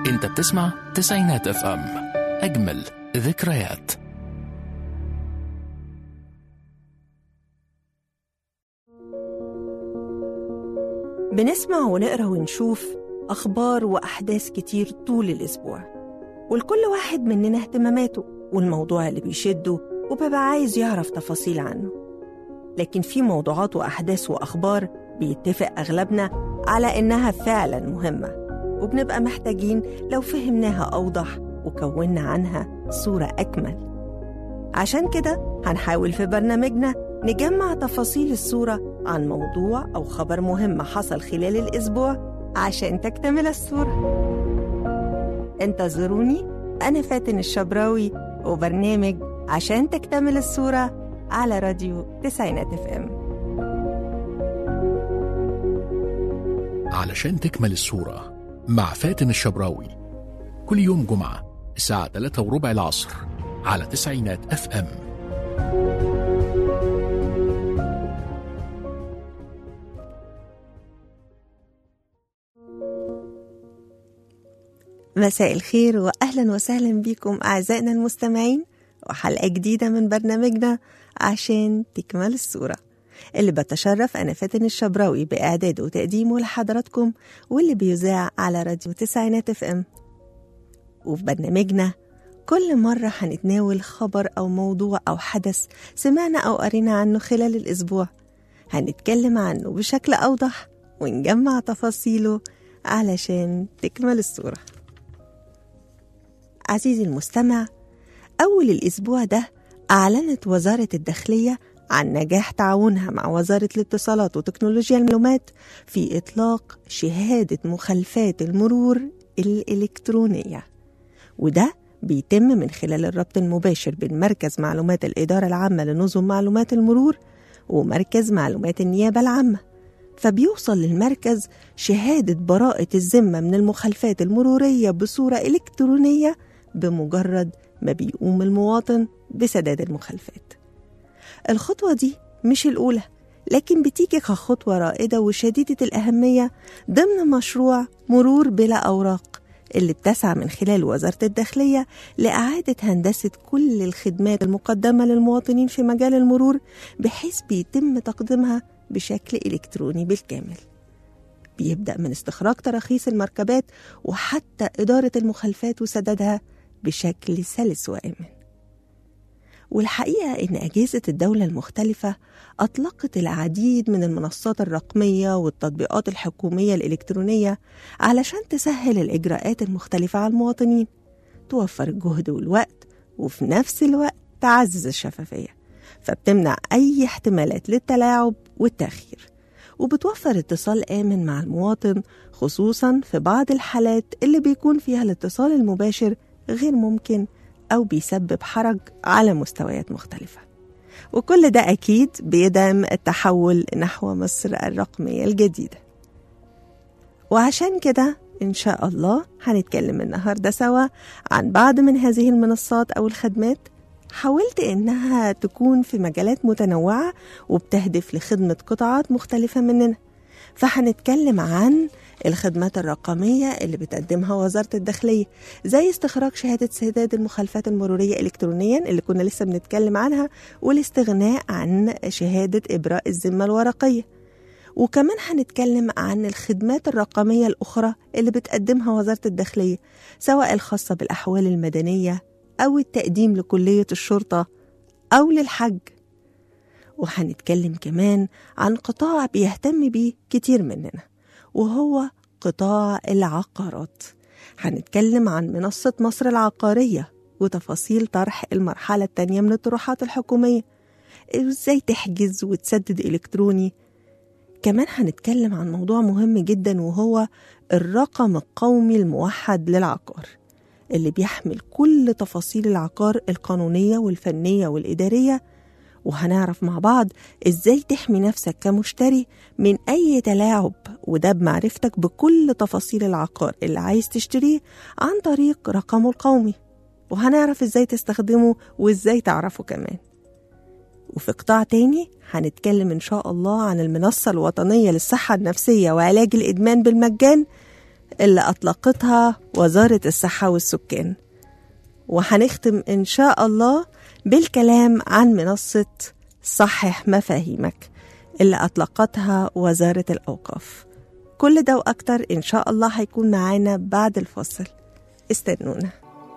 انت بتسمع تسعينات اف ام اجمل ذكريات بنسمع ونقرا ونشوف أخبار وأحداث كتير طول الأسبوع ولكل واحد مننا اهتماماته والموضوع اللي بيشده وبيبقى عايز يعرف تفاصيل عنه لكن في موضوعات وأحداث وأخبار بيتفق أغلبنا على إنها فعلا مهمة وبنبقى محتاجين لو فهمناها أوضح وكونا عنها صورة أكمل عشان كده هنحاول في برنامجنا نجمع تفاصيل الصورة عن موضوع أو خبر مهم حصل خلال الأسبوع عشان تكتمل الصورة انتظروني أنا فاتن الشبراوي وبرنامج عشان تكتمل الصورة على راديو تسعينات اف ام علشان تكمل الصورة مع فاتن الشبراوي كل يوم جمعة الساعة 3 وربع العصر على تسعينات اف ام مساء الخير وأهلا وسهلا بكم أعزائنا المستمعين وحلقة جديدة من برنامجنا عشان تكمل الصورة اللي بتشرف أنا فاتن الشبراوي بإعداده وتقديمه لحضراتكم واللي بيذاع على راديو تسعينات اف ام وفي برنامجنا كل مرة هنتناول خبر أو موضوع أو حدث سمعنا أو قرينا عنه خلال الأسبوع هنتكلم عنه بشكل أوضح ونجمع تفاصيله علشان تكمل الصورة عزيزي المستمع أول الأسبوع ده أعلنت وزارة الداخلية عن نجاح تعاونها مع وزارة الاتصالات وتكنولوجيا المعلومات في إطلاق شهادة مخالفات المرور الإلكترونية وده بيتم من خلال الربط المباشر بين مركز معلومات الإدارة العامة لنظم معلومات المرور ومركز معلومات النيابة العامة فبيوصل للمركز شهادة براءة الذمة من المخالفات المرورية بصورة إلكترونية بمجرد ما بيقوم المواطن بسداد المخالفات الخطوة دي مش الأولى لكن بتيجي كخطوة رائدة وشديدة الأهمية ضمن مشروع مرور بلا أوراق اللي بتسعى من خلال وزارة الداخلية لإعادة هندسة كل الخدمات المقدمة للمواطنين في مجال المرور بحيث بيتم تقديمها بشكل إلكتروني بالكامل بيبدأ من استخراج تراخيص المركبات وحتى إدارة المخالفات وسدادها بشكل سلس وآمن والحقيقة إن أجهزة الدولة المختلفة أطلقت العديد من المنصات الرقمية والتطبيقات الحكومية الإلكترونية علشان تسهل الإجراءات المختلفة على المواطنين توفر الجهد والوقت وفي نفس الوقت تعزز الشفافية فبتمنع أي احتمالات للتلاعب والتأخير وبتوفر اتصال آمن مع المواطن خصوصا في بعض الحالات اللي بيكون فيها الاتصال المباشر غير ممكن أو بيسبب حرج على مستويات مختلفة وكل ده أكيد بيدعم التحول نحو مصر الرقمية الجديدة وعشان كده إن شاء الله هنتكلم النهاردة سوا عن بعض من هذه المنصات أو الخدمات حاولت إنها تكون في مجالات متنوعة وبتهدف لخدمة قطاعات مختلفة مننا فهنتكلم عن الخدمات الرقمية اللي بتقدمها وزارة الداخلية زي استخراج شهادة سداد المخالفات المرورية إلكترونيا اللي كنا لسه بنتكلم عنها والاستغناء عن شهادة إبراء الذمة الورقية وكمان هنتكلم عن الخدمات الرقمية الأخرى اللي بتقدمها وزارة الداخلية سواء الخاصة بالأحوال المدنية أو التقديم لكلية الشرطة أو للحج وهنتكلم كمان عن قطاع بيهتم بيه كتير مننا وهو قطاع العقارات هنتكلم عن منصة مصر العقارية وتفاصيل طرح المرحلة التانية من الطروحات الحكومية ازاي تحجز وتسدد إلكتروني كمان هنتكلم عن موضوع مهم جدا وهو الرقم القومي الموحد للعقار اللي بيحمل كل تفاصيل العقار القانونية والفنية والإدارية وهنعرف مع بعض ازاي تحمي نفسك كمشتري من اي تلاعب وده بمعرفتك بكل تفاصيل العقار اللي عايز تشتريه عن طريق رقمه القومي وهنعرف ازاي تستخدمه وازاي تعرفه كمان وفي قطاع تاني هنتكلم إن شاء الله عن المنصة الوطنية للصحة النفسية وعلاج الإدمان بالمجان اللي أطلقتها وزارة الصحة والسكان وهنختم إن شاء الله بالكلام عن منصة صحح مفاهيمك اللي أطلقتها وزارة الأوقاف كل ده وأكتر إن شاء الله هيكون معانا بعد الفاصل استنونا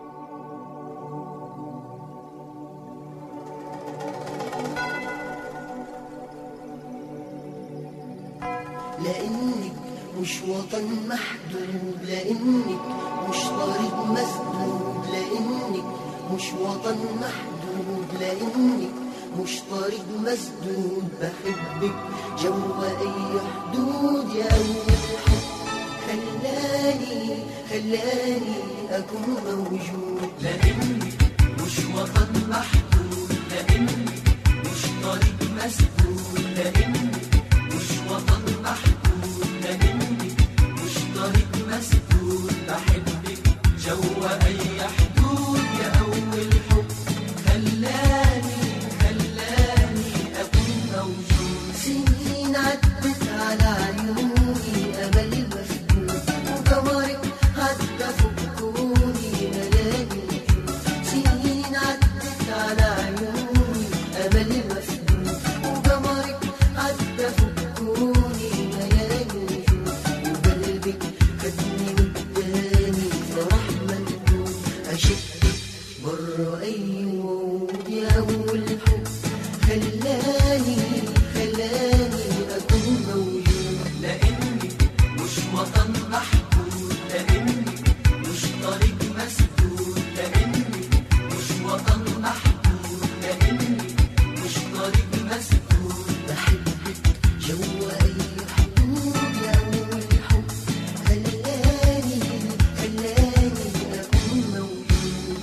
لانك مش وطن محدود لانك مش طريق مسدود لانك مش وطن محدود لانك مش طريق مسدود بحبك جوا اي حدود يا اول حب خلاني خلاني اكون موجود لانك مش وطن محدود لانك مش طريق مسدود لانك مش وطن محدود لانك مش طريق مسدود بحبك جوا اي حدود يا اول حب خلاني خلاني اكون موجود سنين عدت على عيوني امل مفقود وقمرك عدى فوق كوني ملاني وجود سنين عدت على عيوني امل مفقود وقمرك عدى فوق كوني ملاني وجود وقلبك خدني قدامي فرح مندود اشدك بره اي وعود يا اول حب خلاني خلاني اكون موجود لاني مش وطن محدود لاني مش طريق مسدود لاني مش وطن محدود لاني مش طريق مسدود بحبك جوا اي حدود يا اول حب خلاني خلاني اكون موجود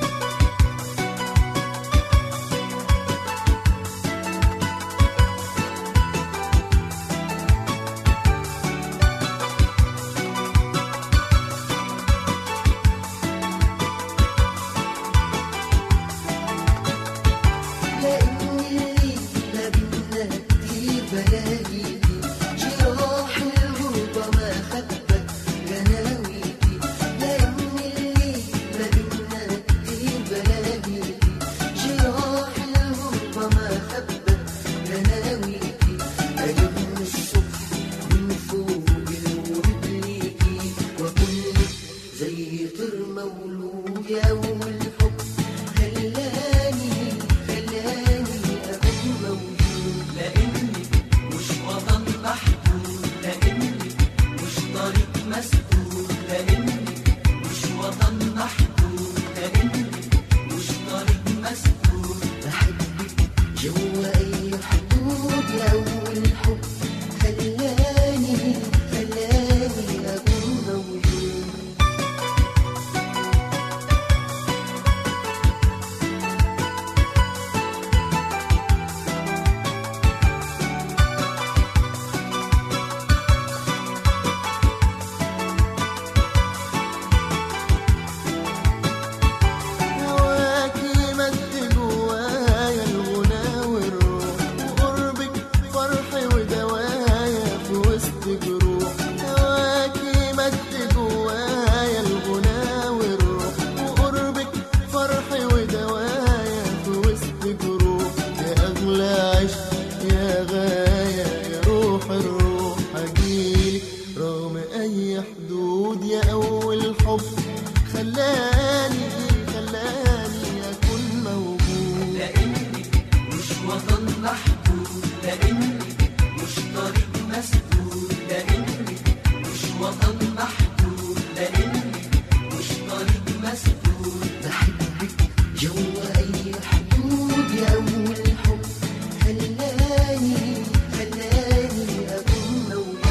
لأني لا بينا كتير بلاقيكي جراح الغربة ما خبت جناويكي لأني لا بينا كتير بلاقيكي جراح الغربة ما خبت جناويكي أجيب من الصبح من فوق الورد ليكي وكل زي طير مولود يا أول حب خلاني خلاني أكون موجود لأني مش وطن محدود لأني مش طريق مسدود لأني مش وطن محدود لأني مش طريق مسدود بحبك جوا أي حدود يا أول حب خلاني خلاني أكون موجود هواكي مد جوايا الغنى والروح وقربك فرح ودوايا في وسط جروح هواكي مد جوايا الغنى والروح وقربك فرح ودوايا في وسط جروح يا أغلى عشق يا غاية يا روح الروح هجيلك رغم أي حدود يا أول حب خلاني خلاني أكون موجود لأني مش وطن محدود لأني مش طريق مسدود لأني مش وطن محدود لأني مش طريق مسدود بحبك جوا أي حدود يا أول حب خلاني خلاني أكون موجود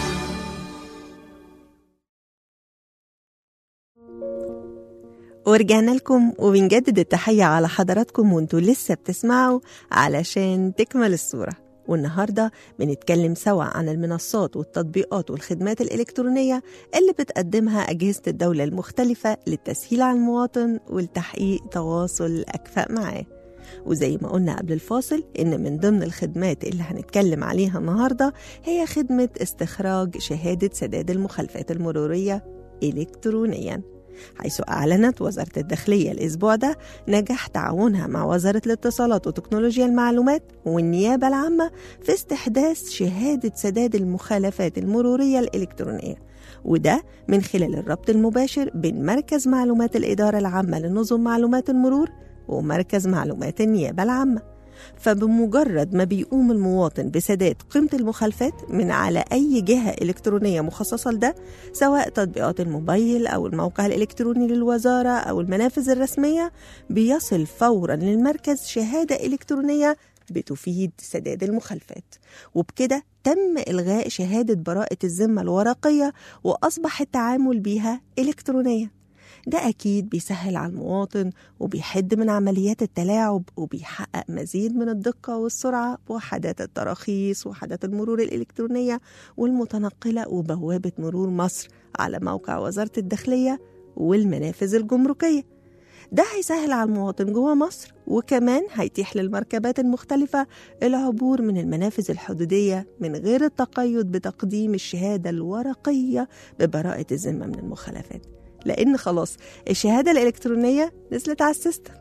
ورجعنا لكم وبنجدد التحية على حضراتكم وانتوا لسه بتسمعوا علشان تكمل الصورة والنهاردة بنتكلم سوا عن المنصات والتطبيقات والخدمات الإلكترونية اللي بتقدمها أجهزة الدولة المختلفة للتسهيل على المواطن ولتحقيق تواصل أكفأ معاه وزي ما قلنا قبل الفاصل إن من ضمن الخدمات اللي هنتكلم عليها النهاردة هي خدمة استخراج شهادة سداد المخالفات المرورية إلكترونيا حيث أعلنت وزارة الداخلية الأسبوع ده نجاح تعاونها مع وزارة الاتصالات وتكنولوجيا المعلومات والنيابة العامة في استحداث شهادة سداد المخالفات المرورية الإلكترونية وده من خلال الربط المباشر بين مركز معلومات الإدارة العامة لنظم معلومات المرور ومركز معلومات النيابة العامة فبمجرد ما بيقوم المواطن بسداد قيمة المخالفات من على أي جهة إلكترونية مخصصة لده سواء تطبيقات الموبايل أو الموقع الإلكتروني للوزارة أو المنافذ الرسمية بيصل فورا للمركز شهادة إلكترونية بتفيد سداد المخالفات وبكده تم إلغاء شهادة براءة الذمة الورقية وأصبح التعامل بيها إلكترونيا ده أكيد بيسهل على المواطن وبيحد من عمليات التلاعب وبيحقق مزيد من الدقة والسرعة بوحدات التراخيص وحدات المرور الإلكترونية والمتنقلة وبوابة مرور مصر على موقع وزارة الداخلية والمنافذ الجمركية ده هيسهل على المواطن جوه مصر وكمان هيتيح للمركبات المختلفة العبور من المنافذ الحدودية من غير التقيد بتقديم الشهادة الورقية ببراءة الذمة من المخالفات لأن خلاص الشهادة الإلكترونية نزلت على السيستم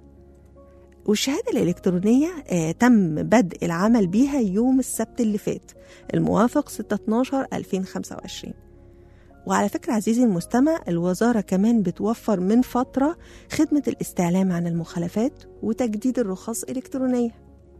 والشهادة الإلكترونية آه تم بدء العمل بيها يوم السبت اللي فات الموافق 6/12/2025 وعلى فكرة عزيزي المستمع الوزارة كمان بتوفر من فترة خدمة الاستعلام عن المخالفات وتجديد الرخص إلكترونية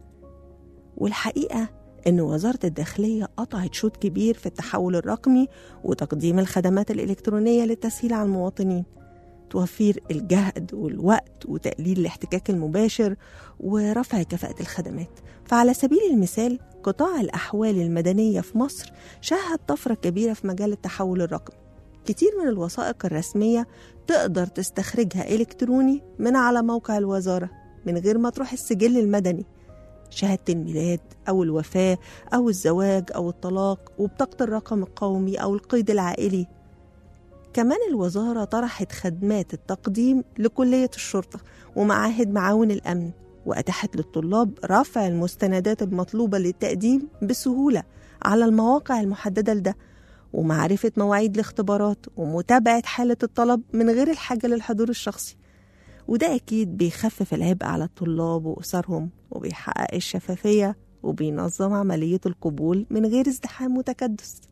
والحقيقة إن وزارة الداخلية قطعت شوط كبير في التحول الرقمي وتقديم الخدمات الإلكترونية للتسهيل على المواطنين توفير الجهد والوقت وتقليل الاحتكاك المباشر ورفع كفاءة الخدمات فعلى سبيل المثال قطاع الأحوال المدنية في مصر شهد طفرة كبيرة في مجال التحول الرقمي كتير من الوثائق الرسمية تقدر تستخرجها إلكتروني من على موقع الوزارة من غير ما تروح السجل المدني شهادة الميلاد أو الوفاة أو الزواج أو الطلاق وبطاقة الرقم القومي أو القيد العائلي كمان الوزارة طرحت خدمات التقديم لكلية الشرطة ومعاهد معاون الأمن وأتاحت للطلاب رفع المستندات المطلوبة للتقديم بسهولة على المواقع المحددة لده ومعرفة مواعيد الاختبارات ومتابعة حالة الطلب من غير الحاجة للحضور الشخصي وده أكيد بيخفف العبء على الطلاب وأسرهم وبيحقق الشفافية وبينظم عملية القبول من غير ازدحام وتكدس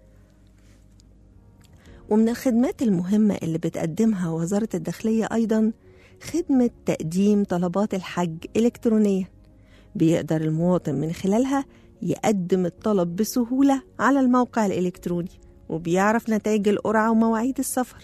ومن الخدمات المهمة اللي بتقدمها وزارة الداخلية أيضا خدمة تقديم طلبات الحج إلكترونيا بيقدر المواطن من خلالها يقدم الطلب بسهولة على الموقع الإلكتروني وبيعرف نتائج القرعة ومواعيد السفر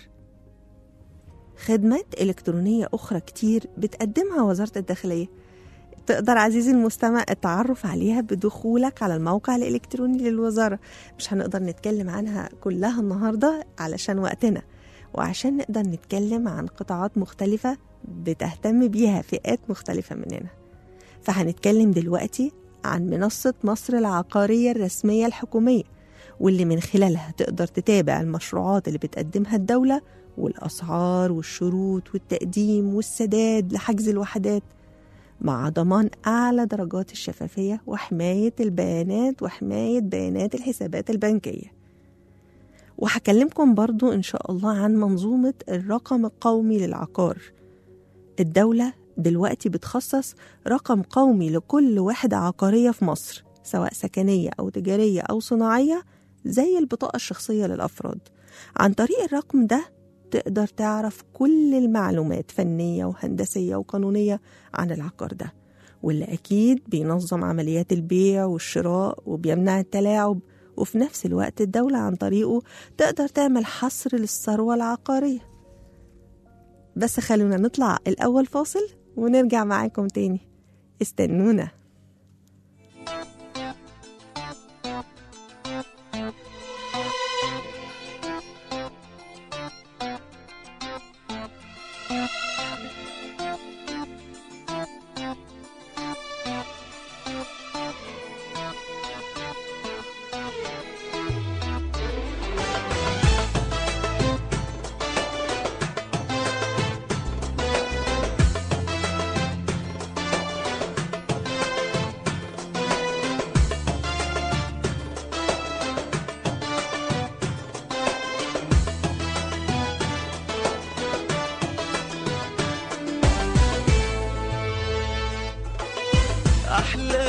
خدمات إلكترونية أخرى كتير بتقدمها وزارة الداخلية تقدر عزيزي المستمع التعرف عليها بدخولك على الموقع الإلكتروني للوزارة مش هنقدر نتكلم عنها كلها النهاردة علشان وقتنا وعشان نقدر نتكلم عن قطاعات مختلفة بتهتم بيها فئات مختلفة مننا فهنتكلم دلوقتي عن منصة مصر العقارية الرسمية الحكومية واللي من خلالها تقدر تتابع المشروعات اللي بتقدمها الدولة والأسعار والشروط والتقديم والسداد لحجز الوحدات مع ضمان أعلى درجات الشفافية وحماية البيانات وحماية بيانات الحسابات البنكية وهكلمكم برضو إن شاء الله عن منظومة الرقم القومي للعقار الدولة دلوقتي بتخصص رقم قومي لكل وحدة عقارية في مصر سواء سكنية أو تجارية أو صناعية زي البطاقة الشخصية للأفراد عن طريق الرقم ده تقدر تعرف كل المعلومات فنية وهندسية وقانونية عن العقار ده واللي أكيد بينظم عمليات البيع والشراء وبيمنع التلاعب وفي نفس الوقت الدولة عن طريقه تقدر تعمل حصر للثروة العقارية بس خلونا نطلع الأول فاصل ونرجع معاكم تاني استنونا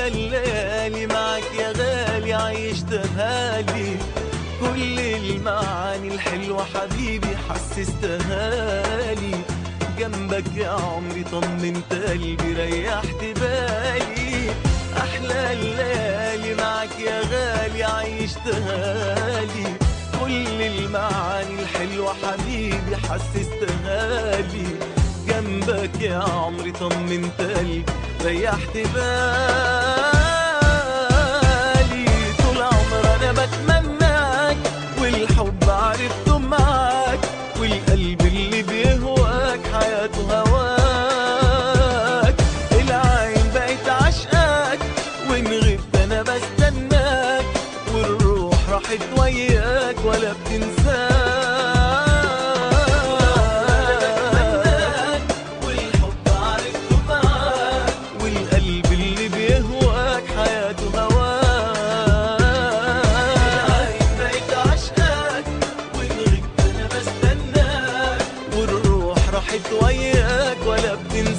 أحلى الليالي معك يا غالي عيشتها لي كل المعاني الحلوة حبيبي حسستها لي جنبك يا عمري طمنت قلبي ريحت بالي أحلى الليالي معك يا غالي عيشتها لي كل المعاني الحلوة حبيبي حسستها لي جنبك يا عمري طمنت قلبي ريحت بالي طول عمر انا بتمناك والحب عرفته معاك والقلب اللي بيهواك حياته هواك العين بقت عشقاك وان غبت انا بستناك والروح راحت وياك ولا بتنساك والحب عرفته معاك والقلب اللي بيهواك حياته هواك العين بقت عشقاك وان غبت انا بستناك والروح راحت وياك ولا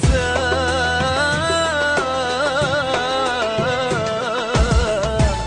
بتنساك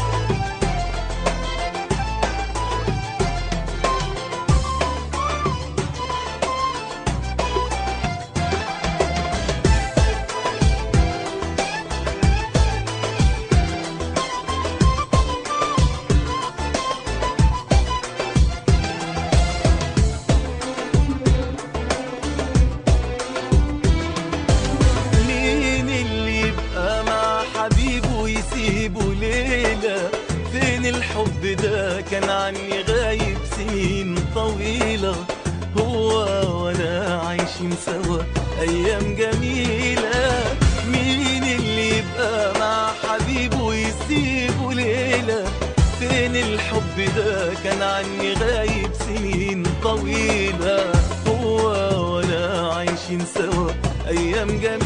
مين اللي يبقى مع حبيبه ويسيبه ليلة فين الحب ده كان عني غايب سنين طويلة هو وانا عايشين سوا ايام جميلة مين اللي يبقى مع حبيبه ويسيبه ليلة فين الحب ده كان عني غايب سنين طويلة هو وانا عايشين سوا ايام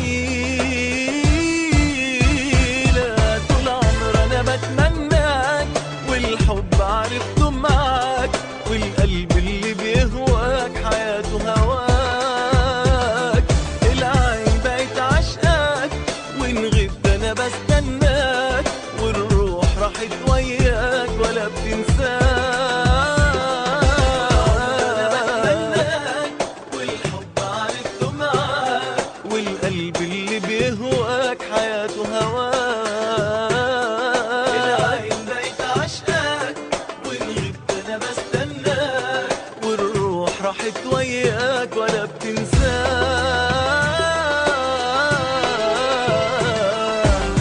جميلة طول عمر انا بتمناك والحب عرفته معاك والقلب اللي بيهواك حياته هواك العين بقت عشقاك وان غبت انا بستناك والروح راحت وياك ولا بتنساك والحب عرفته معاك والقلب اللي بيهواك حياته هواك العين بقت عشقاك وان غبت انا بستناك والروح راحت وياك ولا بتنساك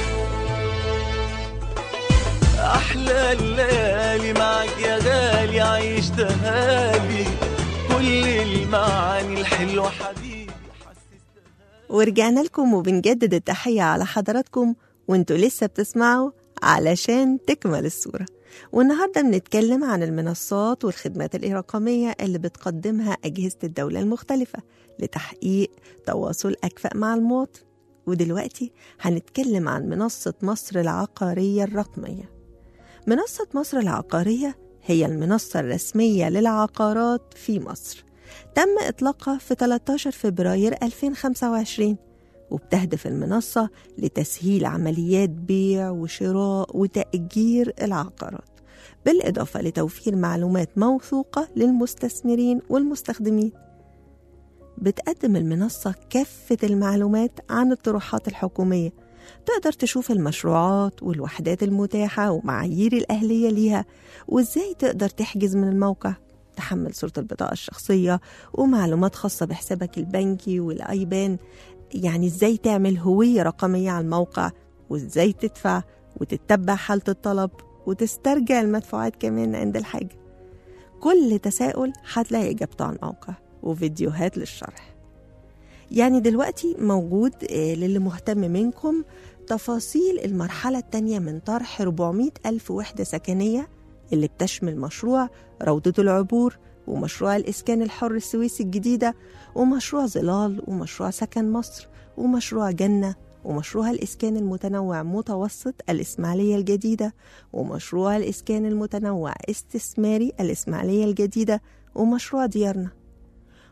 أحلى الليالي معك يا غالي عيشتها لي كل المعاني الحلوة حبيبي حسستها ورجعنا لكم وبنجدد التحية على حضراتكم وانتوا لسه بتسمعوا علشان تكمل الصورة والنهاردة بنتكلم عن المنصات والخدمات الرقمية اللي بتقدمها أجهزة الدولة المختلفة لتحقيق تواصل أكفأ مع المواطن ودلوقتي هنتكلم عن منصة مصر العقارية الرقمية منصة مصر العقارية هي المنصة الرسمية للعقارات في مصر تم إطلاقها في 13 فبراير 2025 وبتهدف المنصة لتسهيل عمليات بيع وشراء وتأجير العقارات بالإضافة لتوفير معلومات موثوقة للمستثمرين والمستخدمين بتقدم المنصة كافة المعلومات عن الطروحات الحكومية تقدر تشوف المشروعات والوحدات المتاحة ومعايير الأهلية ليها وإزاي تقدر تحجز من الموقع تحمل صورة البطاقة الشخصية ومعلومات خاصة بحسابك البنكي والأيبان يعني إزاي تعمل هوية رقمية على الموقع وإزاي تدفع وتتبع حالة الطلب وتسترجع المدفوعات كمان عند الحاجة كل تساؤل هتلاقي إجابته على الموقع وفيديوهات للشرح يعني دلوقتي موجود آه، للي مهتم منكم تفاصيل المرحلة التانية من طرح 400 ألف وحدة سكنية اللي بتشمل مشروع روضة العبور ومشروع الإسكان الحر السويسي الجديدة ومشروع ظلال ومشروع سكن مصر ومشروع جنة ومشروع الإسكان المتنوع متوسط الإسماعيلية الجديدة ومشروع الإسكان المتنوع استثماري الإسماعيلية الجديدة ومشروع ديارنا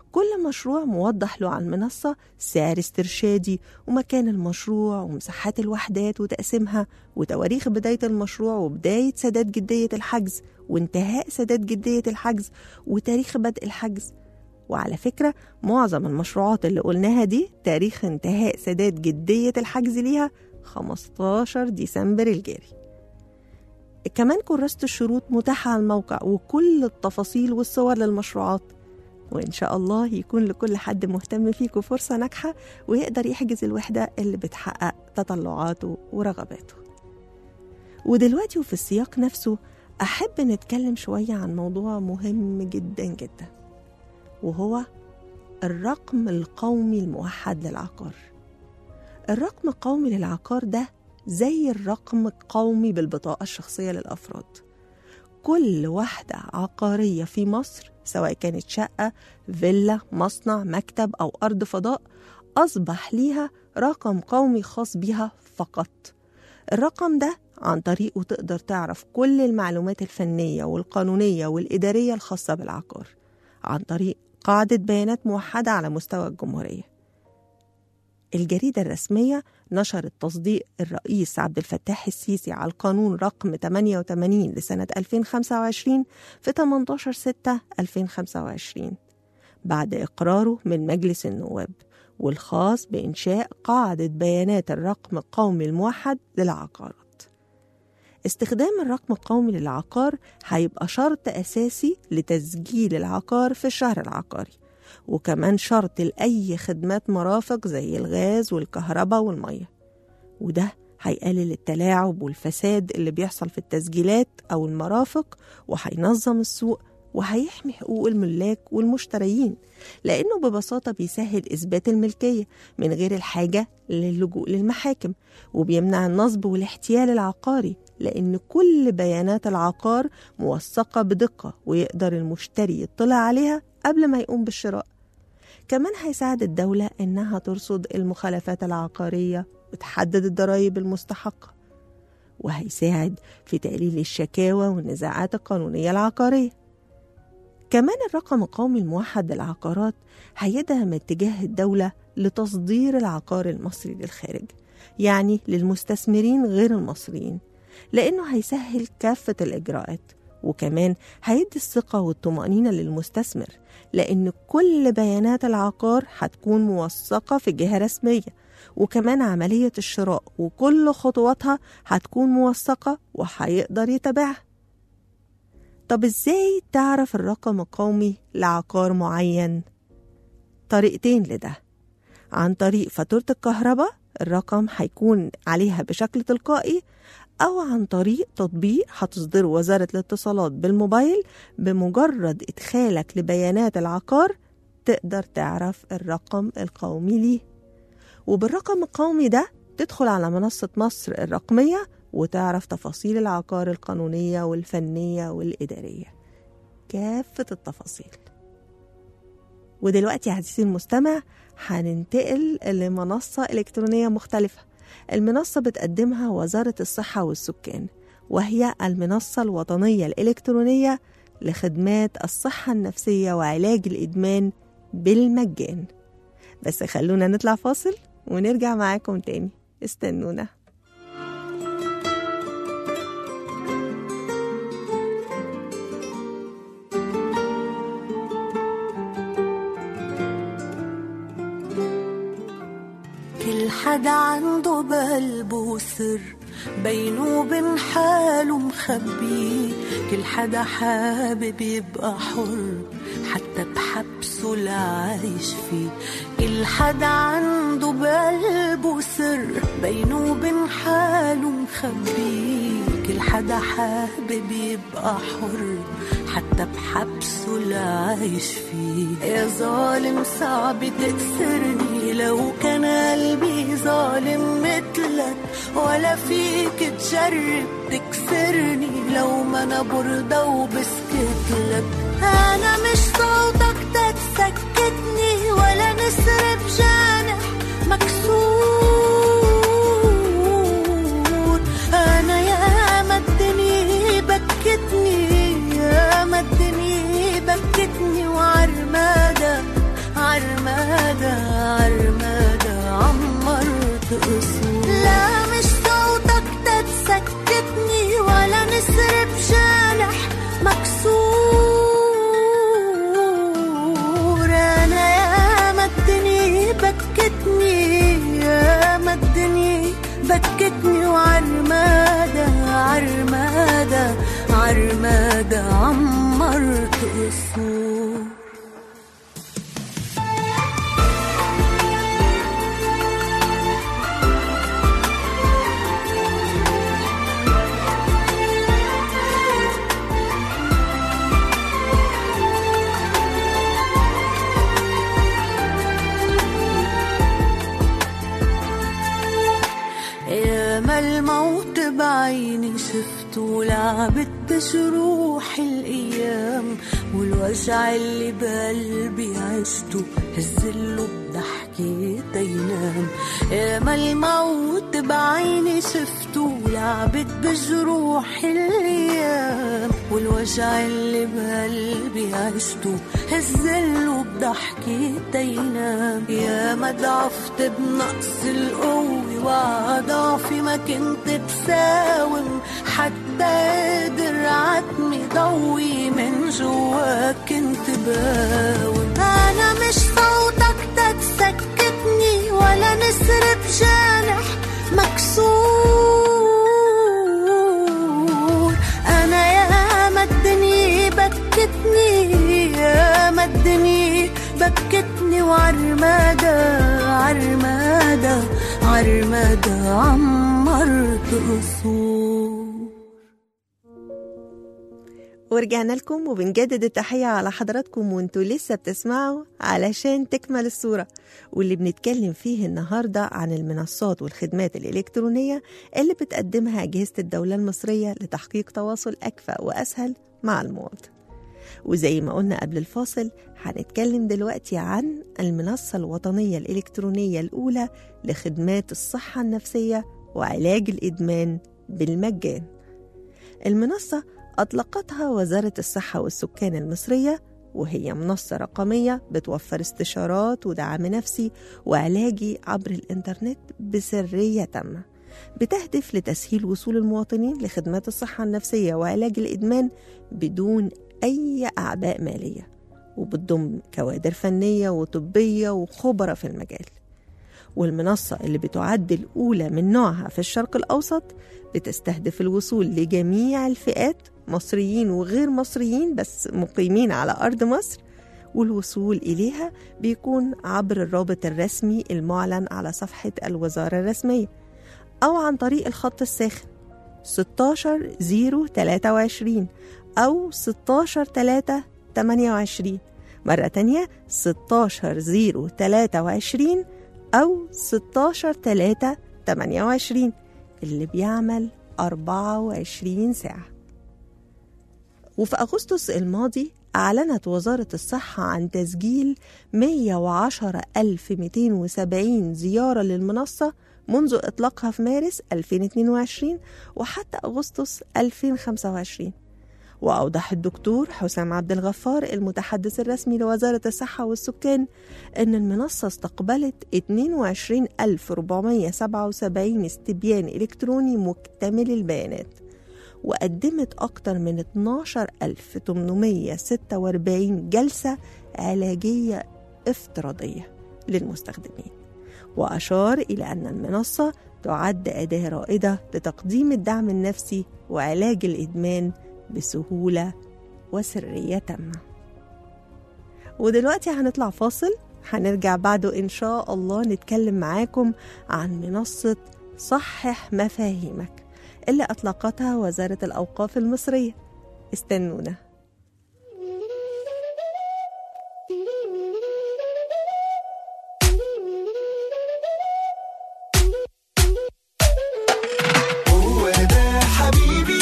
كل مشروع موضح له على المنصة سعر استرشادي ومكان المشروع ومساحات الوحدات وتقسيمها وتواريخ بداية المشروع وبداية سداد جدية الحجز وانتهاء سداد جدية الحجز وتاريخ بدء الحجز وعلى فكرة معظم المشروعات اللي قلناها دي تاريخ انتهاء سداد جدية الحجز ليها 15 ديسمبر الجاري كمان كراسة الشروط متاحة على الموقع وكل التفاصيل والصور للمشروعات وإن شاء الله يكون لكل حد مهتم فيكم فرصة ناجحة ويقدر يحجز الوحدة اللي بتحقق تطلعاته ورغباته ودلوقتي وفي السياق نفسه أحب نتكلم شوية عن موضوع مهم جدا جدا وهو الرقم القومي الموحد للعقار الرقم القومي للعقار ده زي الرقم القومي بالبطاقة الشخصية للأفراد كل واحدة عقارية في مصر سواء كانت شقة فيلا مصنع مكتب أو أرض فضاء أصبح ليها رقم قومي خاص بيها فقط الرقم ده عن طريقه تقدر تعرف كل المعلومات الفنية والقانونية والإدارية الخاصة بالعقار عن طريق قاعدة بيانات موحدة على مستوى الجمهورية الجريدة الرسمية نشرت تصديق الرئيس عبد الفتاح السيسي على القانون رقم 88 لسنة 2025 في 18 6 2025 بعد إقراره من مجلس النواب والخاص بإنشاء قاعدة بيانات الرقم القومي الموحد للعقارات استخدام الرقم القومي للعقار هيبقى شرط أساسي لتسجيل العقار في الشهر العقاري وكمان شرط لأي خدمات مرافق زي الغاز والكهرباء والمية وده هيقلل التلاعب والفساد اللي بيحصل في التسجيلات أو المرافق وهينظم السوق وهيحمي حقوق الملاك والمشتريين لأنه ببساطة بيسهل إثبات الملكية من غير الحاجة للجوء للمحاكم وبيمنع النصب والاحتيال العقاري لأن كل بيانات العقار موثقة بدقة ويقدر المشتري يطلع عليها قبل ما يقوم بالشراء كمان هيساعد الدولة إنها ترصد المخالفات العقارية وتحدد الضرائب المستحقة وهيساعد في تقليل الشكاوى والنزاعات القانونية العقارية كمان الرقم القومي الموحد للعقارات هيدعم اتجاه الدولة لتصدير العقار المصري للخارج يعني للمستثمرين غير المصريين لأنه هيسهل كافة الإجراءات وكمان هيدي الثقة والطمأنينة للمستثمر لأن كل بيانات العقار هتكون موثقة في جهة رسمية وكمان عملية الشراء وكل خطواتها هتكون موثقة وهيقدر يتابعها طب ازاي تعرف الرقم القومي لعقار معين؟ طريقتين لده عن طريق فاتورة الكهرباء الرقم هيكون عليها بشكل تلقائي أو عن طريق تطبيق هتصدره وزارة الاتصالات بالموبايل بمجرد إدخالك لبيانات العقار تقدر تعرف الرقم القومي ليه وبالرقم القومي ده تدخل على منصة مصر الرقمية وتعرف تفاصيل العقار القانونية والفنية والإدارية كافة التفاصيل ودلوقتي عزيزي المستمع هننتقل لمنصة إلكترونية مختلفة المنصة بتقدمها وزارة الصحة والسكان وهي المنصة الوطنية الإلكترونية لخدمات الصحة النفسية وعلاج الإدمان بالمجان بس خلونا نطلع فاصل ونرجع معاكم تاني استنونا كل حدا عنده قلب وسر بينه وبين حاله مخبيه كل حدا حابب يبقى حر حتى بحبسه اللي عايش فيه كل حدا عنده بقلبه سر بينه وبين حاله مخبيه كل حدا حابب يبقى حر حتى بحبسه اللي عايش فيه يا ظالم صعب تأسرني لو كان قلبي ظالم مثلك ولا فيك تجرب تكسرني لو ما انا برضى وبسكت لك انا مش صوتك تتسكتني ولا نسر بجانح مكسور انا يا ما الدنيا بكتني يا ما الدنيا بكتني وعرمادة عرمادة عمرت قصور يا ما الموت بعيني شفته ولعبت بجروح الايام والوجع اللي بقلبي عشته هزله بضحكي تينام يا ما الموت بعيني شفته ولعبت بجروح الايام والوجع اللي بقلبي عشته هزله بضحكي تينام يا ما ضعفت بنقص القوة وضعفي ما كنت بساوم حتى قدر عتمي ضوي من جوا كنت باوم انا مش صوتك تتسكتني ولا نسر بجانح مكسور انا يا ما الدنيا بكتني يا ما الدنيا بكتني وعرمادة عرمادة عرمادة عمرت قصور ورجعنا لكم وبنجدد التحية على حضراتكم وانتوا لسه بتسمعوا علشان تكمل الصورة واللي بنتكلم فيه النهاردة عن المنصات والخدمات الإلكترونية اللي بتقدمها أجهزة الدولة المصرية لتحقيق تواصل أكفأ وأسهل مع المواطن وزي ما قلنا قبل الفاصل هنتكلم دلوقتي عن المنصة الوطنية الإلكترونية الأولى لخدمات الصحة النفسية وعلاج الإدمان بالمجان المنصة أطلقتها وزارة الصحة والسكان المصرية وهي منصة رقمية بتوفر استشارات ودعم نفسي وعلاجي عبر الإنترنت بسرية تامة بتهدف لتسهيل وصول المواطنين لخدمات الصحة النفسية وعلاج الإدمان بدون أي أعباء مالية وبتضم كوادر فنية وطبية وخبرة في المجال والمنصة اللي بتعد الأولى من نوعها في الشرق الأوسط بتستهدف الوصول لجميع الفئات مصريين وغير مصريين بس مقيمين على أرض مصر والوصول إليها بيكون عبر الرابط الرسمي المعلن على صفحة الوزارة الرسمية أو عن طريق الخط الساخن 16 023 أو 16 3 28 مرة تانية 16 023 أو 16 3 28 اللي بيعمل 24 ساعة وفي أغسطس الماضي أعلنت وزارة الصحة عن تسجيل 110270 زيارة للمنصة منذ إطلاقها في مارس 2022 وحتى أغسطس 2025 وأوضح الدكتور حسام عبد الغفار المتحدث الرسمي لوزارة الصحة والسكان أن المنصة استقبلت 22477 استبيان إلكتروني مكتمل البيانات وقدمت أكثر من 12846 جلسة علاجية افتراضية للمستخدمين وأشار إلى أن المنصة تعد أداة رائدة لتقديم الدعم النفسي وعلاج الإدمان بسهولة وسرية تامة ودلوقتي هنطلع فاصل هنرجع بعده إن شاء الله نتكلم معاكم عن منصة صحح مفاهيمك اللي أطلقتها وزارة الأوقاف المصرية استنونا هو ده حبيبي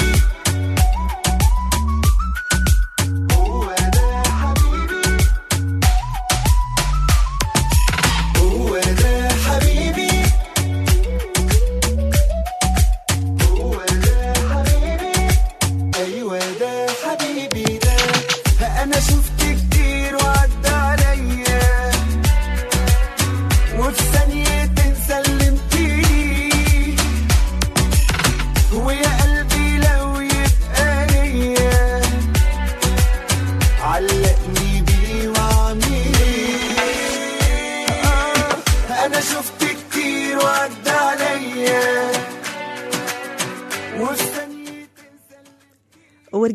هو ده حبيبي هو ده حبيبي هو ده حبيبي ايوه ده حبيبي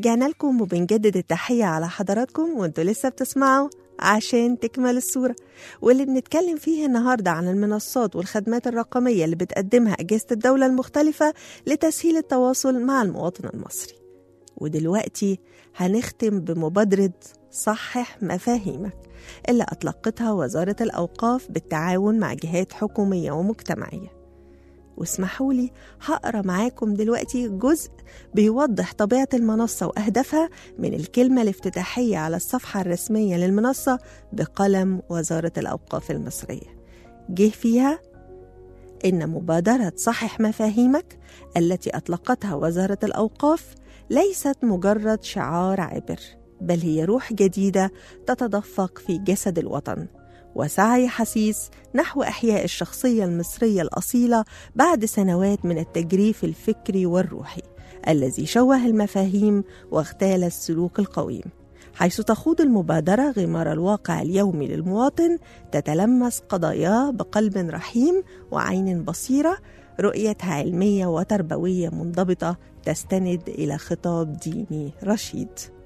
ورجعنا لكم وبنجدد التحية على حضراتكم وانتوا لسه بتسمعوا عشان تكمل الصورة واللي بنتكلم فيه النهاردة عن المنصات والخدمات الرقمية اللي بتقدمها أجهزة الدولة المختلفة لتسهيل التواصل مع المواطن المصري ودلوقتي هنختم بمبادرة صحح مفاهيمك اللي أطلقتها وزارة الأوقاف بالتعاون مع جهات حكومية ومجتمعية واسمحوا لي هقرا معاكم دلوقتي جزء بيوضح طبيعة المنصة وأهدافها من الكلمة الافتتاحية على الصفحة الرسمية للمنصة بقلم وزارة الأوقاف المصرية جه فيها إن مبادرة صحح مفاهيمك التي أطلقتها وزارة الأوقاف ليست مجرد شعار عابر بل هي روح جديدة تتدفق في جسد الوطن وسعي حسيس نحو إحياء الشخصية المصرية الأصيلة بعد سنوات من التجريف الفكري والروحي الذي شوه المفاهيم واغتال السلوك القويم حيث تخوض المبادرة غمار الواقع اليومي للمواطن تتلمس قضاياه بقلب رحيم وعين بصيرة رؤيتها علمية وتربوية منضبطة تستند إلى خطاب ديني رشيد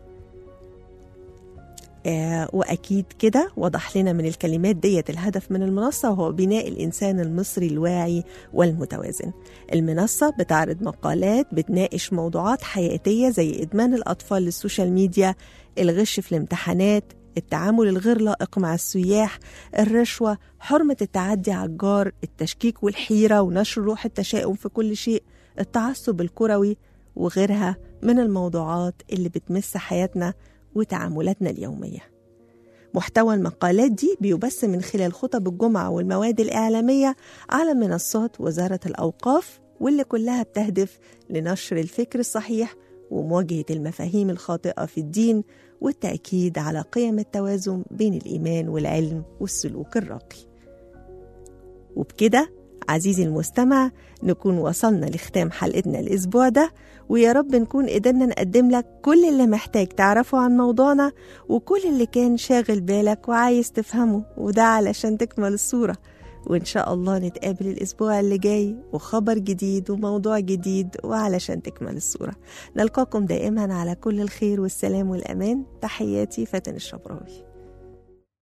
آه، وأكيد كده وضح لنا من الكلمات ديت الهدف من المنصة وهو بناء الإنسان المصري الواعي والمتوازن المنصة بتعرض مقالات بتناقش موضوعات حياتية زي إدمان الأطفال للسوشيال ميديا الغش في الامتحانات التعامل الغير لائق مع السياح الرشوة حرمة التعدي على الجار التشكيك والحيرة ونشر روح التشاؤم في كل شيء التعصب الكروي وغيرها من الموضوعات اللي بتمس حياتنا وتعاملاتنا اليومية محتوى المقالات دي بيبث من خلال خطب الجمعة والمواد الإعلامية على منصات وزارة الأوقاف واللي كلها بتهدف لنشر الفكر الصحيح ومواجهة المفاهيم الخاطئة في الدين والتأكيد على قيم التوازن بين الإيمان والعلم والسلوك الراقي وبكده عزيزي المستمع نكون وصلنا لختام حلقتنا الأسبوع ده ويا رب نكون قدرنا نقدم لك كل اللي محتاج تعرفه عن موضوعنا وكل اللي كان شاغل بالك وعايز تفهمه وده علشان تكمل الصورة وإن شاء الله نتقابل الأسبوع اللي جاي وخبر جديد وموضوع جديد وعلشان تكمل الصورة نلقاكم دائما على كل الخير والسلام والأمان تحياتي فاتن الشبراوي